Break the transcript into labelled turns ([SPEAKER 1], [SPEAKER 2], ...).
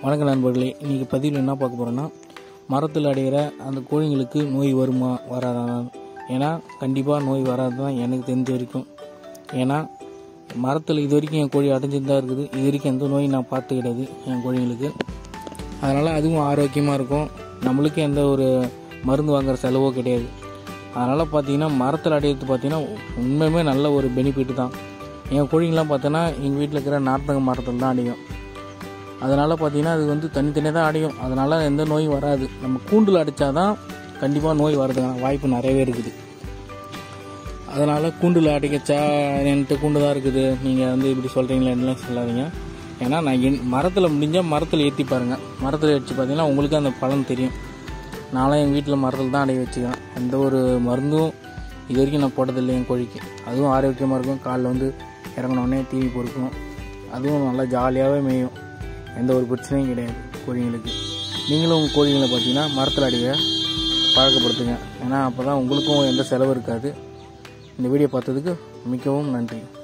[SPEAKER 1] வணக்கம் நண்பர்களே இன்றைக்கி பதிவில் என்ன பார்க்க போகிறோன்னா மரத்தில் அடைகிற அந்த கோழிங்களுக்கு நோய் வருமா வராதா ஏன்னா கண்டிப்பாக நோய் வராது தான் எனக்கு தெரிஞ்ச வரைக்கும் ஏன்னா மரத்தில் இது வரைக்கும் என் கோழி அடைஞ்சிட்டு தான் இருக்குது இது வரைக்கும் எந்த நோயும் நான் பார்த்து கிடையாது என் கோழிங்களுக்கு அதனால் அதுவும் ஆரோக்கியமாக இருக்கும் நம்மளுக்கு எந்த ஒரு மருந்து வாங்குற செலவோ கிடையாது அதனால் பார்த்தீங்கன்னா மரத்தில் அடையிறது பார்த்தீங்கன்னா உண்மையுமே நல்ல ஒரு பெனிஃபிட் தான் என் கோழிங்கெலாம் பார்த்தோன்னா எங்கள் வீட்டில் இருக்கிற நார்த்தங்க மரத்தில் தான் அடையும் அதனால் பார்த்தீங்கன்னா அது வந்து தனித்தனியாக தான் அடையும் அதனால் எந்த நோயும் வராது நம்ம கூண்டில் அடித்தாதான் கண்டிப்பாக நோய் வர்றதுக்கான வாய்ப்பு நிறையவே இருக்குது அதனால் கூண்டில் அடைக்கச்சா என்கிட்ட கூண்டு தான் இருக்குது நீங்கள் வந்து இப்படி சொல்கிறீங்களேன்னுலாம் சொல்லாதீங்க ஏன்னா நான் என் மரத்தில் முடிஞ்சால் மரத்தில் ஏற்றி பாருங்கள் மரத்தில் ஏற்றி பார்த்தீங்கன்னா உங்களுக்கு அந்த பலன் தெரியும் நானும் எங்கள் வீட்டில் மரத்தில் தான் அடைய வச்சுக்கிறேன் எந்த ஒரு மருந்தும் இது வரைக்கும் நான் போட்டதில்லை என் கோழிக்கு அதுவும் ஆரோக்கியமாக இருக்கும் காலைல வந்து இறங்கினோடனே டிவி பொறுக்கும் அதுவும் நல்லா ஜாலியாகவே மேயும் எந்த ஒரு பிரச்சனையும் கிடையாது கோழிங்களுக்கு நீங்களும் உங்கள் கோழிங்களை பார்த்தீங்கன்னா மரத்தில் அடிக்க பழக்கப்படுத்துங்க ஏன்னா அப்போ தான் உங்களுக்கும் எந்த செலவு இருக்காது இந்த வீடியோ பார்த்ததுக்கு மிகவும் நன்றி